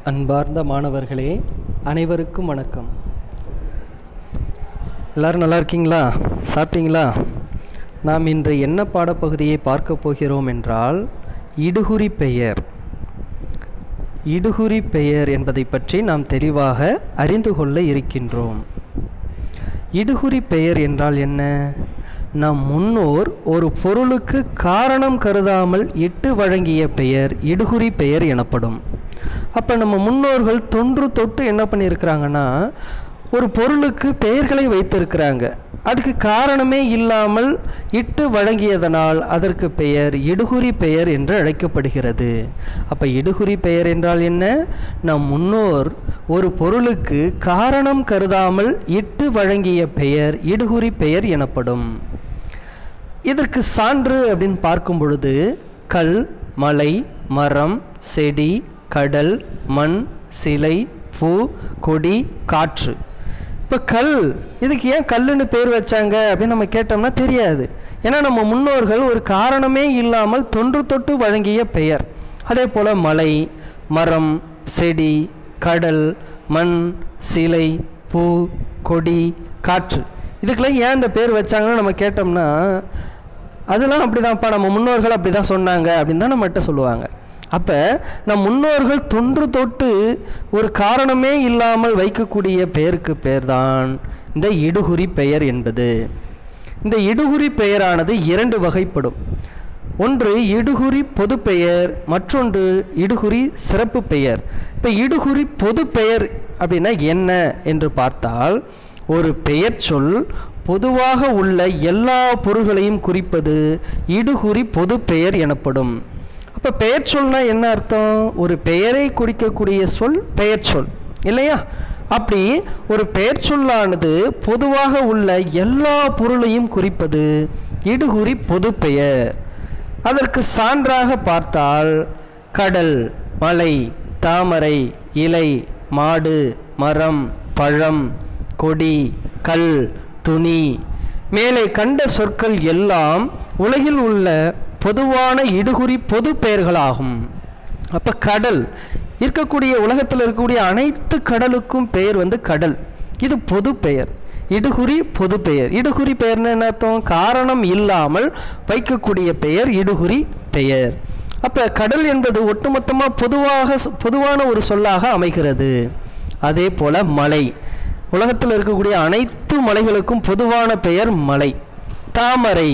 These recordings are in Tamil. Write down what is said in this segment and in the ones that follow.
அன்பார்ந்த மாணவர்களே அனைவருக்கும் வணக்கம் எல்லாரும் நல்லா இருக்கீங்களா சாப்பிட்டீங்களா நாம் இன்று என்ன பாடப்பகுதியை பார்க்க போகிறோம் என்றால் இடுகுறி பெயர் இடுகுறி பெயர் என்பதை பற்றி நாம் தெளிவாக அறிந்து கொள்ள இருக்கின்றோம் இடுகுறி பெயர் என்றால் என்ன நம் முன்னோர் ஒரு பொருளுக்கு காரணம் கருதாமல் இட்டு வழங்கிய பெயர் இடுகுறி பெயர் எனப்படும் அப்போ நம்ம முன்னோர்கள் தொன்று தொட்டு என்ன பண்ணியிருக்கிறாங்கன்னா ஒரு பொருளுக்கு பெயர்களை வைத்திருக்கிறாங்க அதுக்கு காரணமே இல்லாமல் இட்டு வழங்கியதனால் அதற்கு பெயர் இடுகுறி பெயர் என்று அழைக்கப்படுகிறது அப்போ இடுகுறி பெயர் என்றால் என்ன நம் முன்னோர் ஒரு பொருளுக்கு காரணம் கருதாமல் இட்டு வழங்கிய பெயர் இடுகுறி பெயர் எனப்படும் இதற்கு சான்று அப்படின்னு பார்க்கும் பொழுது கல் மலை மரம் செடி கடல் மண் சிலை பூ கொடி காற்று இப்போ கல் இதுக்கு ஏன் கல்லுன்னு பேர் வச்சாங்க அப்படின்னு நம்ம கேட்டோம்னா தெரியாது ஏன்னா நம்ம முன்னோர்கள் ஒரு காரணமே இல்லாமல் தொன்று தொட்டு வழங்கிய பெயர் அதே போல் மலை மரம் செடி கடல் மண் சிலை பூ கொடி காற்று இதுக்கெல்லாம் ஏன் இந்த பேர் வச்சாங்கன்னு நம்ம கேட்டோம்னா அதெல்லாம் அப்படிதான்ப்பா நம்ம முன்னோர்கள் அப்படி தான் சொன்னாங்க அப்படின்னு தான் நம்மகிட்ட சொல்லுவாங்க அப்போ நம் முன்னோர்கள் தொன்று தொட்டு ஒரு காரணமே இல்லாமல் வைக்கக்கூடிய பெயருக்கு பெயர் தான் இந்த இடுகுறி பெயர் என்பது இந்த இடுகுறி பெயரானது இரண்டு வகைப்படும் ஒன்று இடுகுறி பொது பெயர் மற்றொன்று இடுகுறி சிறப்பு பெயர் இப்போ இடுகுறி பொது பெயர் அப்படின்னா என்ன என்று பார்த்தால் ஒரு பெயர் சொல் பொதுவாக உள்ள எல்லா பொருள்களையும் குறிப்பது இடுகுறி பொது பெயர் எனப்படும் அப்போ பெயர் சொல்னா என்ன அர்த்தம் ஒரு பெயரை குறிக்கக்கூடிய சொல் பெயர் சொல் இல்லையா அப்படி ஒரு பெயர் சொல்லானது பொதுவாக உள்ள எல்லா பொருளையும் குறிப்பது இடுகுறி பொது பெயர் அதற்கு சான்றாக பார்த்தால் கடல் மலை தாமரை இலை மாடு மரம் பழம் கொடி கல் துணி மேலே கண்ட சொற்கள் எல்லாம் உலகில் உள்ள பொதுவான இடுகுறி பொது பெயர்களாகும் அப்போ கடல் இருக்கக்கூடிய உலகத்தில் இருக்கக்கூடிய அனைத்து கடலுக்கும் பெயர் வந்து கடல் இது பொது பெயர் இடுகுறி பொது பெயர் இடுகுறி பெயர்னு என்ன அர்த்தம் காரணம் இல்லாமல் வைக்கக்கூடிய பெயர் இடுகுறி பெயர் அப்போ கடல் என்பது ஒட்டுமொத்தமாக பொதுவாக பொதுவான ஒரு சொல்லாக அமைகிறது அதே போல் மலை உலகத்தில் இருக்கக்கூடிய அனைத்து மலைகளுக்கும் பொதுவான பெயர் மலை தாமரை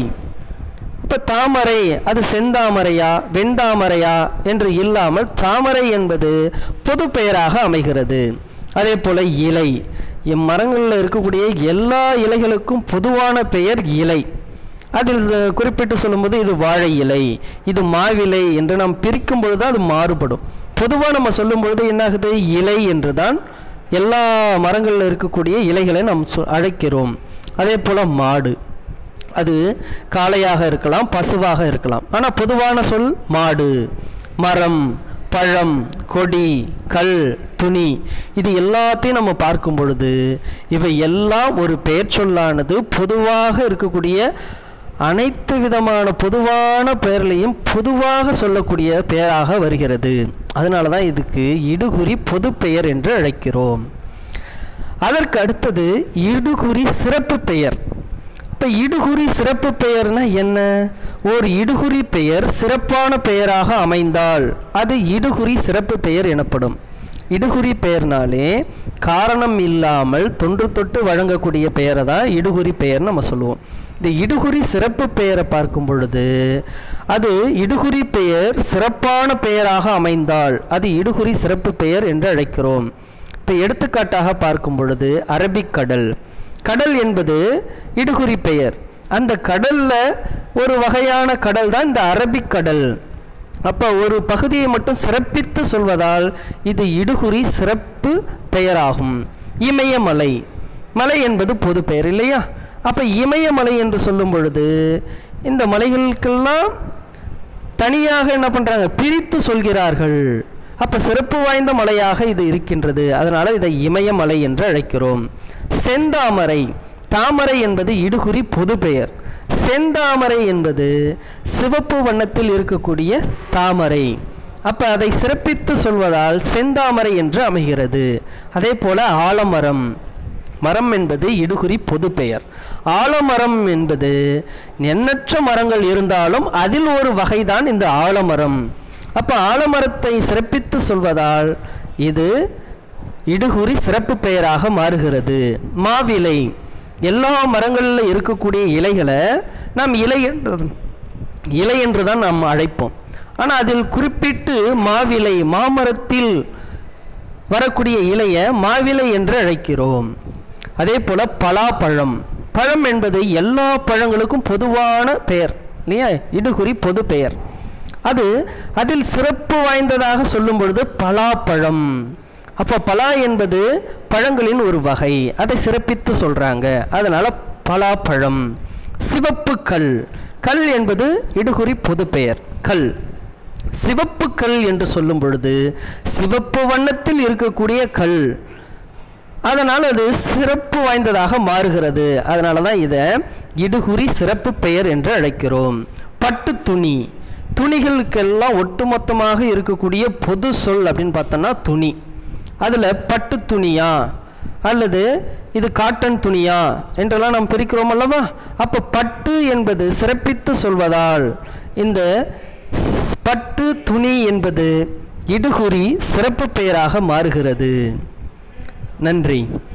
இப்போ தாமரை அது செந்தாமரையா வெண்தாமரையா என்று இல்லாமல் தாமரை என்பது பொது பெயராக அமைகிறது அதே போல் இலை இம்மரங்களில் இருக்கக்கூடிய எல்லா இலைகளுக்கும் பொதுவான பெயர் இலை அதில் குறிப்பிட்டு சொல்லும்போது இது வாழை இலை இது மாவிலை என்று நாம் பிரிக்கும் பொழுது அது மாறுபடும் பொதுவாக நம்ம சொல்லும் பொழுது என்னாகுது இலை என்று தான் எல்லா மரங்களில் இருக்கக்கூடிய இலைகளை நாம் அழைக்கிறோம் அதே போல் மாடு அது காளையாக இருக்கலாம் பசுவாக இருக்கலாம் ஆனால் பொதுவான சொல் மாடு மரம் பழம் கொடி கல் துணி இது எல்லாத்தையும் நம்ம பார்க்கும் பொழுது இவை எல்லாம் ஒரு பெயர் சொல்லானது பொதுவாக இருக்கக்கூடிய அனைத்து விதமான பொதுவான பெயர்களையும் பொதுவாக சொல்லக்கூடிய பெயராக வருகிறது அதனால தான் இதுக்கு இடுகுறி பொது பெயர் என்று அழைக்கிறோம் அதற்கு அடுத்தது இடுகுறி சிறப்பு பெயர் இப்போ இடுகுறி சிறப்பு பெயர்னா என்ன ஒரு இடுகுறி பெயர் சிறப்பான பெயராக அமைந்தால் அது இடுகுறி சிறப்பு பெயர் எனப்படும் இடுகுறி பெயர்னாலே காரணம் இல்லாமல் தொன்று தொட்டு வழங்கக்கூடிய பெயரை தான் இடுகுறி பெயர்னு நம்ம சொல்லுவோம் இந்த இடுகுறி சிறப்பு பெயரை பார்க்கும் பொழுது அது இடுகுறி பெயர் சிறப்பான பெயராக அமைந்தால் அது இடுகுறி சிறப்பு பெயர் என்று அழைக்கிறோம் இப்போ எடுத்துக்காட்டாக பார்க்கும் பொழுது அரபிக்கடல் கடல் என்பது இடுகுறி பெயர் அந்த கடலில் ஒரு வகையான கடல் தான் இந்த அரபிக்கடல் அப்போ ஒரு பகுதியை மட்டும் சிறப்பித்து சொல்வதால் இது இடுகுறி சிறப்பு பெயராகும் இமயமலை மலை என்பது பொது பெயர் இல்லையா அப்போ இமயமலை என்று சொல்லும் பொழுது இந்த மலைகளுக்கெல்லாம் தனியாக என்ன பண்ணுறாங்க பிரித்து சொல்கிறார்கள் அப்போ சிறப்பு வாய்ந்த மலையாக இது இருக்கின்றது அதனால் இதை இமயமலை என்று அழைக்கிறோம் செந்தாமரை தாமரை என்பது இடுகுறி பொது பெயர் செந்தாமரை என்பது சிவப்பு வண்ணத்தில் இருக்கக்கூடிய தாமரை அப்போ அதை சிறப்பித்து சொல்வதால் செந்தாமரை என்று அமைகிறது அதே போல ஆலமரம் மரம் என்பது இடுகுறி பொது பெயர் ஆலமரம் என்பது எண்ணற்ற மரங்கள் இருந்தாலும் அதில் ஒரு வகைதான் இந்த ஆலமரம் அப்போ ஆலமரத்தை சிறப்பித்து சொல்வதால் இது இடுகுறி சிறப்பு பெயராக மாறுகிறது மாவிலை எல்லா மரங்களில் இருக்கக்கூடிய இலைகளை நாம் இலை என்று இலை என்று தான் நாம் அழைப்போம் ஆனால் அதில் குறிப்பிட்டு மாவிலை மாமரத்தில் வரக்கூடிய இலையை மாவிலை என்று அழைக்கிறோம் அதே போல பலாப்பழம் பழம் என்பது எல்லா பழங்களுக்கும் பொதுவான பெயர் இல்லையா இடுகுறி பொது பெயர் அது அதில் சிறப்பு வாய்ந்ததாக சொல்லும் பொழுது பலாப்பழம் அப்போ பலா என்பது பழங்களின் ஒரு வகை அதை சிறப்பித்து சொல்றாங்க அதனால பலாப்பழம் சிவப்பு கல் கல் என்பது இடுகுறி பொது பெயர் கல் சிவப்பு கல் என்று சொல்லும் பொழுது சிவப்பு வண்ணத்தில் இருக்கக்கூடிய கல் அதனால் அது சிறப்பு வாய்ந்ததாக மாறுகிறது அதனால தான் இதை இடுகுறி சிறப்பு பெயர் என்று அழைக்கிறோம் பட்டு துணி துணிகளுக்கெல்லாம் ஒட்டுமொத்தமாக இருக்கக்கூடிய பொது சொல் அப்படின்னு பார்த்தோன்னா துணி அதில் பட்டு துணியா அல்லது இது காட்டன் துணியா என்றெல்லாம் நாம் பிரிக்கிறோம் அல்லவா அப்போ பட்டு என்பது சிறப்பித்து சொல்வதால் இந்த ஸ்- பட்டு துணி என்பது இடுகுறி சிறப்பு பெயராக மாறுகிறது நன்றி